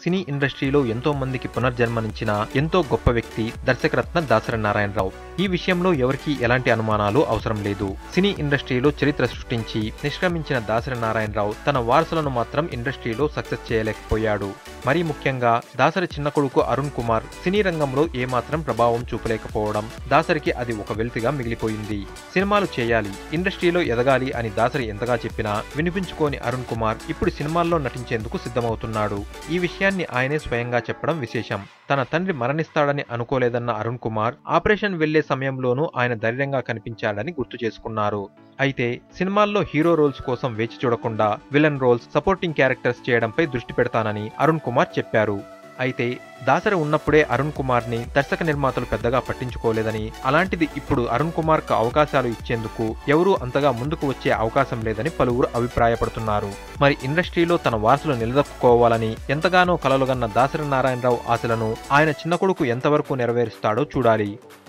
సినీ ఇండస్ట్రీలో ఎంతో మందికి పునర్జన్మనిచ్చిన ఎంతో గొప్ప వ్యక్తి దర్శకరత్న దాసరి నారాయణరావు ఈ విషయంలో ఎవరికీ ఎలాంటి అనుమానాలు అవసరం లేదు సినీ ఇండస్ట్రీలో చరిత్ర సృష్టించి నిష్క్రమించిన దాసరి నారాయణరావు తన వారసులను మాత్రం ఇండస్ట్రీలో సక్సెస్ చేయలేకపోయాడు మరీ ముఖ్యంగా దాసరి చిన్న కొడుకు అరుణ్ కుమార్ సినీ రంగంలో ఏమాత్రం ప్రభావం చూపలేకపోవడం దాసరికి అది ఒక వెల్తిగా మిగిలిపోయింది సినిమాలు చేయాలి ఇండస్ట్రీలో ఎదగాలి అని దాసరి ఎంతగా చెప్పినా వినిపించుకోని అరుణ్ కుమార్ ఇప్పుడు సినిమాల్లో నటించేందుకు సిద్ధమవుతున్నాడు ఈ విషయాన్ని ఆయనే స్వయంగా చెప్పడం విశేషం తన తండ్రి మరణిస్తాడని అనుకోలేదన్న అరుణ్ కుమార్ ఆపరేషన్ వెళ్లే సమయంలోనూ ఆయన ధైర్యంగా కనిపించాడని గుర్తు చేసుకున్నారు అయితే సినిమాల్లో హీరో రోల్స్ కోసం వేచి చూడకుండా విలన్ రోల్స్ సపోర్టింగ్ క్యారెక్టర్స్ చేయడంపై దృష్టి పెడతానని అరుణ్ కుమార్ చెప్పారు అయితే దాసరి ఉన్నప్పుడే అరుణ్ కుమార్ ని దర్శక నిర్మాతలు పెద్దగా పట్టించుకోలేదని అలాంటిది ఇప్పుడు అరుణ్ కుమార్ కు అవకాశాలు ఇచ్చేందుకు ఎవరూ అంతగా ముందుకు వచ్చే అవకాశం లేదని పలువురు అభిప్రాయపడుతున్నారు మరి ఇండస్ట్రీలో తన వారసులు నిలదొక్కుకోవాలని ఎంతగానో కలలుగన్న దాసరి నారాయణరావు ఆశలను ఆయన చిన్న కొడుకు ఎంతవరకు నెరవేరుస్తాడో చూడాలి